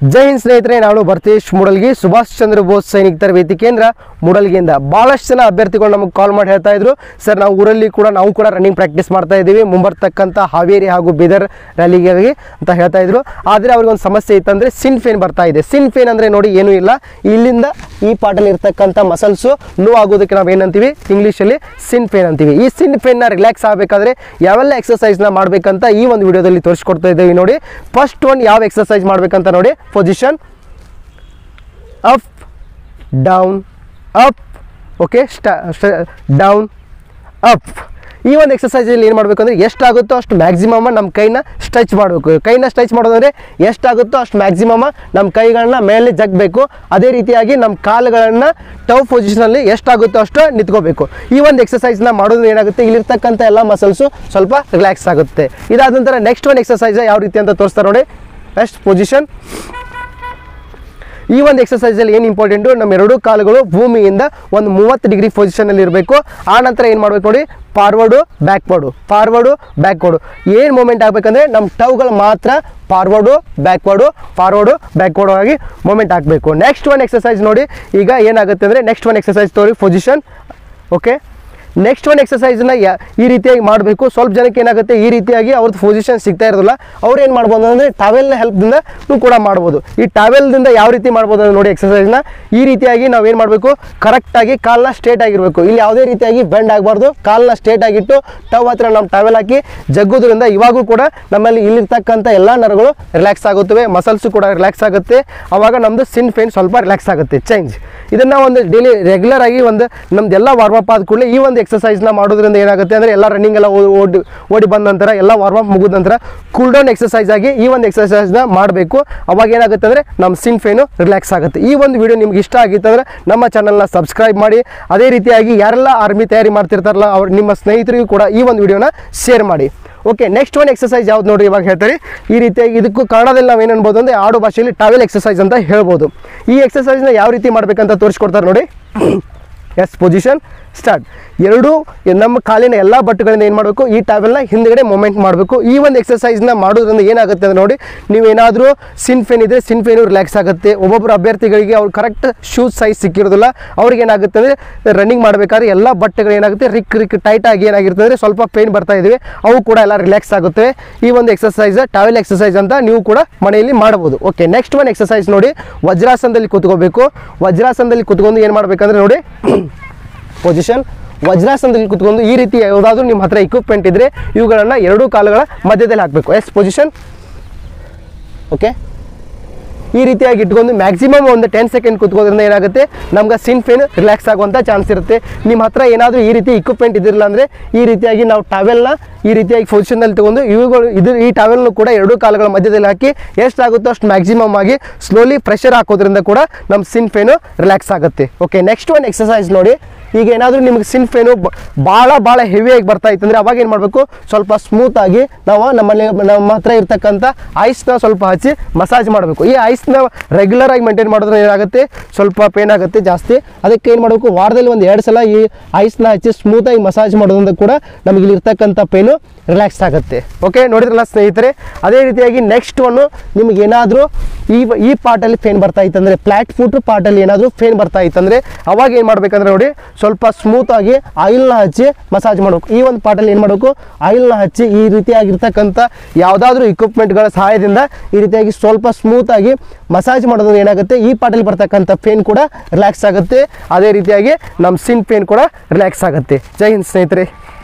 ಜೈ ಹಿಂದ್ ಸ್ನೇಹಿತರೆ ನಾನು ಭರ್ತೇಶ್ ಮೂಡಲ್ಗಿ ಸುಭಾಷ್ ಚಂದ್ರ ಬೋಸ್ ಸೈನಿಕ ತರಬೇತಿ ಕೇಂದ್ರ ಮೂಡಲ್ಗಿಯಿಂದ ಭಾಳಷ್ಟು ಜನ ಅಭ್ಯರ್ಥಿಗಳು ನಮಗೆ ಕಾಲ್ ಮಾಡಿ ಹೇಳ್ತಾ ಇದ್ರು ಸರ್ ನಾವು ಊರಲ್ಲಿ ಕೂಡ ನಾವು ಕೂಡ ರನ್ನಿಂಗ್ ಪ್ರಾಕ್ಟೀಸ್ ಮಾಡ್ತಾ ಇದ್ದೀವಿ ಮುಂಬರ್ತಕ್ಕಂಥ ಹಾವೇರಿ ಹಾಗೂ ಬೀದರ್ ರ್ಯಾಲಿಗಾಗಿ ಅಂತ ಹೇಳ್ತಾ ಇದ್ರು ಆದರೆ ಅವ್ರಿಗೆ ಒಂದು ಸಮಸ್ಯೆ ಇತ್ತಂದ್ರೆ ಸಿನ್ ಫೇನ್ ಬರ್ತಾ ಇದೆ ಸಿನ್ ಫೇನ್ ಅಂದರೆ ನೋಡಿ ಏನೂ ಇಲ್ಲ ಇಲ್ಲಿಂದ ಈ ಪಾಟಲ್ಲಿ ಇರ್ತಕ್ಕಂಥ ಮಸಲ್ಸು ನೋವು ಆಗೋದಕ್ಕೆ ನಾವು ಏನಂತೀವಿ ಇಂಗ್ಲೀಷಲ್ಲಿ ಸಿನ್ ಫೇನ್ ಅಂತೀವಿ ಈ ಸಿನ್ ಫೇನ್ನ ರಿಲ್ಯಾಕ್ಸ್ ಆಗಬೇಕಾದ್ರೆ ಯಾವೆಲ್ಲ ಎಕ್ಸಸೈಸ್ನ ಮಾಡಬೇಕಂತ ಈ ಒಂದು ವಿಡಿಯೋದಲ್ಲಿ ತೋರಿಸ್ಕೊಡ್ತಾ ಇದ್ದೀವಿ ನೋಡಿ ಫಸ್ಟ್ ಒನ್ ಯಾವ ಎಕ್ಸಸೈಸ್ ಮಾಡಬೇಕಂತ ನೋಡಿ position up down up okay ಸ್ಟಾ ಡೌನ್ ಅಪ್ ಈ ಒಂದು ಎಕ್ಸಸೈಸಲ್ಲಿ ಏನು ಮಾಡಬೇಕು ಅಂದರೆ ಎಷ್ಟಾಗುತ್ತೋ ಅಷ್ಟು ಮ್ಯಾಕ್ಸಿಮಮ್ ನಮ್ಮ ಕೈನ ಸ್ಟ್ರೆಚ್ ಮಾಡಬೇಕು ಕೈನ ಸ್ಟ್ರೆಚ್ ಮಾಡೋದಂದರೆ ಎಷ್ಟಾಗುತ್ತೋ ಅಷ್ಟು ಮ್ಯಾಕ್ಸಿಮಮ್ ನಮ್ಮ ಕೈಗಳನ್ನ ಮೇಲೆ ಜಗ್ಬೇಕು ಅದೇ ರೀತಿಯಾಗಿ ನಮ್ಮ ಕಾಲುಗಳನ್ನು ಟವ್ ಪೊಸಿಷನಲ್ಲಿ ಎಷ್ಟಾಗುತ್ತೋ ಅಷ್ಟು ನಿಂತ್ಕೋಬೇಕು ಈ ಒಂದು ಎಕ್ಸಸೈಸ್ನ ಮಾಡೋದ್ರಿಂದ ಏನಾಗುತ್ತೆ ಇಲ್ಲಿರ್ತಕ್ಕಂಥ ಎಲ್ಲ ಮಸಲ್ಸು ಸ್ವಲ್ಪ ರಿಲ್ಯಾಕ್ಸ್ ಆಗುತ್ತೆ ಇದಾದ ನಂತರ ನೆಕ್ಸ್ಟ್ ಒಂದು ಎಕ್ಸಸೈಸ್ ಯಾವ ರೀತಿ ಅಂತ ತೋರಿಸ್ತಾರೆ ನೋಡಿ ನೆಕ್ಸ್ಟ್ ಪೊಸಿಷನ್ ಈ ಒಂದು ಎಕ್ಸಸೈಸಲ್ಲಿ ಏನು ಇಂಪಾರ್ಟೆಂಟು ನಮ್ಮ ಎರಡೂ ಕಾಲುಗಳು ಭೂಮಿಯಿಂದ ಒಂದು ಮೂವತ್ತು ಡಿಗ್ರಿ ಪೊಸಿಷನಲ್ಲಿ ಇರಬೇಕು ಆ ನಂತರ ಏನು ಮಾಡ್ಬೇಕು ನೋಡಿ ಫಾರ್ವರ್ಡು ಬ್ಯಾಕ್ವರ್ಡು ಫಾರ್ವರ್ಡು ಬ್ಯಾಕ್ವರ್ಡು ಏನು ಮೂಮೆಂಟ್ ಆಗಬೇಕಂದ್ರೆ ನಮ್ಮ ಟವ್ಗಳು ಮಾತ್ರ ಫಾರ್ವರ್ಡು ಬ್ಯಾಕ್ವರ್ಡು ಫಾರ್ವರ್ಡು ಬ್ಯಾಕ್ವರ್ಡು ಆಗಿ ಮೂಮೆಂಟ್ ಆಗಬೇಕು ನೆಕ್ಸ್ಟ್ ಒನ್ ಎಕ್ಸಸೈಸ್ ನೋಡಿ ಈಗ ಏನಾಗುತ್ತೆ ಅಂದರೆ ನೆಕ್ಸ್ಟ್ ಒನ್ ಎಕ್ಸಸೈಸ್ ತೋರಿ ಪೊಸಿಷನ್ ಓಕೆ ನೆಕ್ಸ್ಟ್ ಒನ್ ಎಕ್ಸಸೈಸ್ನ ಈ ರೀತಿಯಾಗಿ ಮಾಡಬೇಕು ಸ್ವಲ್ಪ ಜನಕ್ಕೆ ಏನಾಗುತ್ತೆ ಈ ರೀತಿಯಾಗಿ ಅವ್ರದ್ದು ಪೊಸಿಷನ್ ಸಿಗ್ತಾ ಇರೋದಿಲ್ಲ ಅವ್ರು ಏನು ಮಾಡ್ಬೋದು ಅಂದರೆ ಟವೆಲ್ನ ಹೆಲ್ಪ್ದಿಂದ ನೀವು ಕೂಡ ಮಾಡ್ಬೋದು ಈ ಟವೆಲ್ದಿಂದ ಯಾವ ರೀತಿ ಮಾಡ್ಬೋದು ಅಂದ್ರೆ ನೋಡಿ ಎಕ್ಸಸೈಸ್ನ ಈ ರೀತಿಯಾಗಿ ನಾವು ಏನು ಮಾಡಬೇಕು ಕರೆಕ್ಟಾಗಿ ಕಾಲನ್ನ ಸ್ಟ್ರೇಟ್ ಆಗಿರಬೇಕು ಇಲ್ಲಿ ಯಾವುದೇ ರೀತಿಯಾಗಿ ಬೆಂಡ್ ಆಗಬಾರ್ದು ಕಾಲನ್ನ ಸ್ಟ್ರೇಟ್ ಆಗಿಟ್ಟು ಟವ್ ಹತ್ರ ನಾವು ಟವೆಲ್ ಹಾಕಿ ಜಗ್ಗೋದ್ರಿಂದ ಇವಾಗೂ ಕೂಡ ನಮ್ಮಲ್ಲಿ ಇಲ್ಲಿರ್ತಕ್ಕಂಥ ಎಲ್ಲ ನರಗಳು ರಿಲ್ಯಾಕ್ಸ್ ಆಗುತ್ತವೆ ಮಸಲ್ಸು ಕೂಡ ರಿಲ್ಯಾಕ್ಸ್ ಆಗುತ್ತೆ ಅವಾಗ ನಮ್ಮದು ಸಿನ್ ಫೇನ್ ಸ್ವಲ್ಪ ರಿಲ್ಯಾಕ್ಸ್ ಆಗುತ್ತೆ ಚೇಂಜ್ ಇದನ್ನು ಒಂದು ಡೈಲಿ ರೆಗ್ಯುಲರ್ ಆಗಿ ಒಂದು ನಮ್ದೆಲ್ಲ ವಾರ್ಮ್ ಅಪ್ ಆದ ಕೂಡಲೇ ಈ ಒಂದು ಎಕ್ಸಸೈಸ್ನ ಮಾಡೋದ್ರಿಂದ ಏನಾಗುತ್ತೆ ಅಂದರೆ ಎಲ್ಲ ರನ್ನಿಂಗ್ ಎಲ್ಲ ಓ- ಓಡಿ ಓಡಿ ಬಂದ ನಂತರ ಎಲ್ಲ ವಾರ್ಮ್ ಅಪ್ ಮುಗಿದ ನಂತರ ಕೂಲ್ ಡೌನ್ ಎಕ್ಸಸೈಸ್ ಆಗಿ ಈ ಒಂದು ಎಕ್ಸಸೈಸ್ನ ಮಾಡಬೇಕು ಅವಾಗ ಏನಾಗುತ್ತೆ ಅಂದರೆ ನಮ್ಮ ಸಿನ್ ಫೇನು ರಿಲ್ಯಾಕ್ಸ್ ಆಗುತ್ತೆ ಈ ಒಂದು ವಿಡಿಯೋ ನಿಮ್ಗೆ ಇಷ್ಟ ಆಗಿತ್ತು ಅಂದರೆ ನಮ್ಮ ಚಾನಲ್ನ ಸಬ್ಸ್ಕ್ರೈಬ್ ಮಾಡಿ ಅದೇ ರೀತಿಯಾಗಿ ಯಾರೆಲ್ಲ ಆರ್ಮಿ ತಯಾರಿ ಮಾಡ್ತಿರ್ತಾರಲ್ಲ ಅವ್ರು ನಿಮ್ಮ ಸ್ನೇಹಿತರಿಗೂ ಕೂಡ ಈ ಒಂದು ವಿಡಿಯೋನ ಶೇರ್ ಮಾಡಿ ಓಕೆ ನೆಕ್ಸ್ಟ್ ಒನ್ ಎಕ್ಸಸೈಸ್ ಯಾವ್ದು ನೋಡಿ ಇವಾಗ ಹೇಳ್ತಾರೆ ಈ ರೀತಿಯಾಗಿ ಇದಕ್ಕೂ ಕನ್ನಡದಲ್ಲಿ ನಾವು ಏನು ಅನ್ಬೋದು ಅಂದರೆ ಆಡು ಭಾಷೆಯಲ್ಲಿ ಟ್ರಾವೆಲ್ ಎಕ್ಸಸೈಸ್ ಅಂತ ಹೇಳ್ಬೋದು ಈ ಎಕ್ಸಸೈಸ್ನ ಯಾವ ರೀತಿ ಮಾಡಬೇಕಂತ ತೋರಿಸ್ಕೊಡ್ತಾರೆ ನೋಡಿ ಎಸ್ ಪೊಸಿಷನ್ ಸ್ಟಾರ್ಟ್ ಎರಡು ನಮ್ಮ ಕಾಲಿನ ಎಲ್ಲ ಬಟ್ಟುಗಳಿಂದ ಏನು ಮಾಡಬೇಕು ಈ ಟ್ಯಾವೆಲ್ನ ಹಿಂದ್ಗಡೆ ಮೂಮೆಂಟ್ ಮಾಡಬೇಕು ಈ ಒಂದು ಎಕ್ಸಸೈಸ್ನ ಮಾಡೋದ್ರಿಂದ ಏನಾಗುತ್ತೆ ಅಂದ್ರೆ ನೋಡಿ ನೀವೇನಾದರೂ ಸಿನ್ ಫೇನ್ ಇದ್ದರೆ ಸಿನ್ ಫೇನು ರಿಲ್ಯಾಕ್ಸ್ ಆಗುತ್ತೆ ಒಬ್ಬೊಬ್ಬರು ಅಭ್ಯರ್ಥಿಗಳಿಗೆ ಅವ್ರು ಕರೆಕ್ಟ್ ಶೂಸ್ ಸೈಜ್ ಸಿಕ್ಕಿರೋದಿಲ್ಲ ಅವ್ರಿಗೆ ಏನಾಗುತ್ತೆ ಅಂದರೆ ರನ್ನಿಂಗ್ ಮಾಡಬೇಕಾದ್ರೆ ಎಲ್ಲ ಬಟ್ಟೆಗಳು ಏನಾಗುತ್ತೆ ರಿಕ್ ರಿಕ್ ಟೈಟ್ ಆಗಿ ಏನಾಗಿರ್ತದೆ ಅಂದರೆ ಸ್ವಲ್ಪ ಪೇನ್ ಬರ್ತಾ ಇದ್ದಾವೆ ಅವು ಕೂಡ ಎಲ್ಲ ರಿಲ್ಯಾಕ್ಸ್ ಆಗುತ್ತೆ ಈ ಒಂದು ಎಕ್ಸಸೈಸ್ ಟ್ರಾವೆಲ್ ಎಕ್ಸಸೈಸ್ ಅಂತ ನೀವು ಕೂಡ ಮನೆಯಲ್ಲಿ ಮಾಡಬಹುದು ಓಕೆ ನೆಕ್ಸ್ಟ್ ಒನ್ ಎಕ್ಸಸೈಸ್ ನೋಡಿ ವಜ್ರಾಸನದಲ್ಲಿ ಕೂತ್ಕೋಬೇಕು ವಜ್ರಾಸನದಲ್ಲಿ ಕೂತ್ಕೊಂಡು ಏನು ಮಾಡಬೇಕಂದ್ರೆ ನೋಡಿ ಪೊಸಿಷನ್ ವಜ್ರಾಸನದಲ್ಲಿ ಕುತ್ಕೊಂಡು ಈ ರೀತಿ ಯಾವುದಾದ್ರೂ ನಿಮ್ಮ ಹತ್ರ ಇಕ್ವಿಪ್ಮೆಂಟ್ ಇದ್ದರೆ ಇವುಗಳನ್ನು ಎರಡೂ ಕಾಲುಗಳ ಮಧ್ಯದಲ್ಲಿ ಹಾಕಬೇಕು ಎಸ್ ಪೊಸಿಷನ್ ಓಕೆ ಈ ರೀತಿಯಾಗಿ ಇಟ್ಕೊಂಡು ಮ್ಯಾಕ್ಸಿಮಮ್ ಒಂದು ಟೆನ್ ಸೆಕೆಂಡ್ ಕುತ್ಕೋದ್ರಿಂದ ಏನಾಗುತ್ತೆ ನಮ್ಗೆ ಸಿನ್ ಫೇನ್ ರಿಲ್ಯಾಕ್ಸ್ ಆಗುವಂಥ ಚಾನ್ಸ್ ಇರುತ್ತೆ ನಿಮ್ಮ ಹತ್ರ ಏನಾದರೂ ಈ ರೀತಿ ಇಕ್ವಿಪ್ಮೆಂಟ್ ಇದ್ದಿರಲಿಲ್ಲ ಅಂದರೆ ಈ ರೀತಿಯಾಗಿ ನಾವು ಟವೆಲ್ನ ಈ ರೀತಿಯಾಗಿ ಪೊಸಿಷನಲ್ಲಿ ತಗೊಂಡು ಇವುಗಳು ಇದು ಈ ಟವೆಲ್ನು ಕೂಡ ಎರಡೂ ಕಾಲುಗಳ ಮಧ್ಯದಲ್ಲಿ ಹಾಕಿ ಎಷ್ಟಾಗುತ್ತೋ ಅಷ್ಟು ಮ್ಯಾಕ್ಸಿಮಮ್ ಆಗಿ ಸ್ಲೋಲಿ ಪ್ರೆಷರ್ ಹಾಕೋದ್ರಿಂದ ಕೂಡ ನಮ್ಮ ಸಿನ್ ಫೇನು ರಿಲ್ಯಾಕ್ಸ್ ಆಗುತ್ತೆ ಓಕೆ ನೆಕ್ಸ್ಟ್ ಒನ್ ಎಕ್ಸಸೈಸ್ ನೋಡಿ ಈಗ ಏನಾದರೂ ನಿಮ್ಗೆ ಸಿನ್ ಫೇನು ಭಾಳ ಭಾಳ ಹೆವಿಯಾಗಿ ಬರ್ತಾ ಇತ್ತು ಅಂದರೆ ಅವಾಗ ಏನು ಮಾಡಬೇಕು ಸ್ವಲ್ಪ ಸ್ಮೂತಾಗಿ ನಾವು ನಮ್ಮಲ್ಲಿ ನಮ್ಮ ಹತ್ರ ಇರ್ತಕ್ಕಂಥ ಐಸ್ನ ಸ್ವಲ್ಪ ಹಚ್ಚಿ ಮಸಾಜ್ ಮಾಡಬೇಕು ಈ ಐಸ್ನ ರೆಗ್ಯುಲರ್ ಆಗಿ ಮೇಂಟೈನ್ ಮಾಡಿದ್ರೆ ಏನಾಗುತ್ತೆ ಸ್ವಲ್ಪ ಪೇನ್ ಆಗುತ್ತೆ ಜಾಸ್ತಿ ಅದಕ್ಕೆ ಏನು ಮಾಡಬೇಕು ವಾರದಲ್ಲಿ ಒಂದು ಎರಡು ಸಲ ಈ ಐಸ್ನ ಹಚ್ಚಿ ಸ್ಮೂತಾಗಿ ಮಸಾಜ್ ಮಾಡೋದ್ರಿಂದ ಕೂಡ ನಮಗೆ ಇಲ್ಲಿ ಇರ್ತಕ್ಕಂಥ ಪೇನು ರಿಲ್ಯಾಕ್ಸ್ ಆಗುತ್ತೆ ಓಕೆ ನೋಡಿದ್ರಲ್ಲ ಸ್ನೇಹಿತರೆ ಅದೇ ರೀತಿಯಾಗಿ ನೆಕ್ಸ್ಟ್ ಒನ್ನು ನಿಮ್ಗೆ ಏನಾದರೂ ಈ ಈ ಪಾರ್ಟಲ್ಲಿ ಫೇನ್ ಬರ್ತಾ ಇತ್ತಂದರೆ ಫ್ಲಾಟ್ ಫುಟ್ ಪಾರ್ಟಲ್ಲಿ ಏನಾದರೂ ಫೇನ್ ಬರ್ತಾ ಇತ್ತಂದರೆ ಅವಾಗ ಏನು ಮಾಡ್ಬೇಕಂದ್ರೆ ನೋಡಿ ಸ್ವಲ್ಪ ಸ್ಮೂತಾಗಿ ಆಯಿಲ್ನ ಹಚ್ಚಿ ಮಸಾಜ್ ಮಾಡಬೇಕು ಈ ಒಂದು ಪಾರ್ಟಲ್ಲಿ ಏನು ಮಾಡಬೇಕು ಆಯಿಲ್ನ ಹಚ್ಚಿ ಈ ರೀತಿಯಾಗಿರ್ತಕ್ಕಂಥ ಯಾವುದಾದ್ರೂ ಇಕ್ವಿಪ್ಮೆಂಟ್ಗಳ ಸಹಾಯದಿಂದ ಈ ರೀತಿಯಾಗಿ ಸ್ವಲ್ಪ ಸ್ಮೂತಾಗಿ ಮಸಾಜ್ ಮಾಡೋದ್ರಿಂದ ಏನಾಗುತ್ತೆ ಈ ಪಾರ್ಟಲ್ಲಿ ಬರ್ತಕ್ಕಂಥ ಫೇನ್ ಕೂಡ ರಿಲ್ಯಾಕ್ಸ್ ಆಗುತ್ತೆ ಅದೇ ರೀತಿಯಾಗಿ ನಮ್ಮ ಸಿನ್ ಪೇನ್ ಕೂಡ ರಿಲ್ಯಾಕ್ಸ್ ಆಗುತ್ತೆ ಜೈ ಹಿಂದ್ ಸ್ನೇಹಿತರೆ